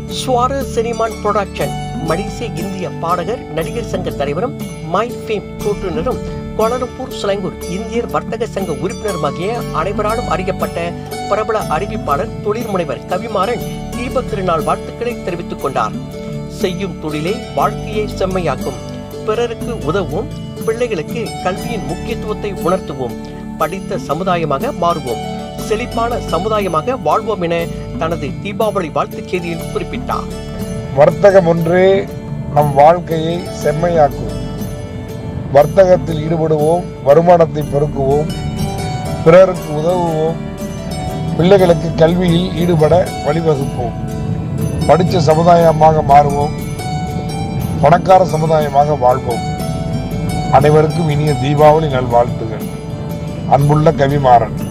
சுவார சினிமான் production மலேசிய இந்திய பாடகர் நடிகர் சங்க தலைவரும் மை ஃபேம் கூட்டுநரும் கோலாலம்பூர் சிலங்கூர் இந்தியர் வர்த்தக சங்க உறுப்பினருமாகிய அனைவராலும் அறியப்பட்ட பிரபல அறிவிப்பாளர் தொழில் முனைவர் கவிமாறன் தீப திருநாள் வாழ்த்துக்களை தெரிவித்துக் கொண்டார் செய்யும் தொழிலே வாழ்க்கையை செம்மையாக்கும் பிறருக்கு உதவும் பிள்ளைகளுக்கு கல்வியின் முக்கியத்துவத்தை உணர்த்துவோம் படித்த சமுதாயமாக மாறுவோம் செழிப்பான சமுதாயமாக வாழ்வோம் என தனது தீபாவளி வாழ்த்துச் செய்தியில் குறிப்பிட்டார் வர்த்தகம் ஒன்றே நம் வாழ்க்கையை செம்மையாக்கும் வர்த்தகத்தில் ஈடுபடுவோம் வருமானத்தை பெருக்குவோம் பிறருக்கு உதவுவோம் பிள்ளைகளுக்கு கல்வியில் ஈடுபட வழிவகுப்போம் படித்த சமுதாயமாக மாறுவோம் பணக்கார சமுதாயமாக வாழ்வோம் அனைவருக்கும் இனிய தீபாவளி நல்வாழ்த்துகள் அன்புள்ள கவிமாறன்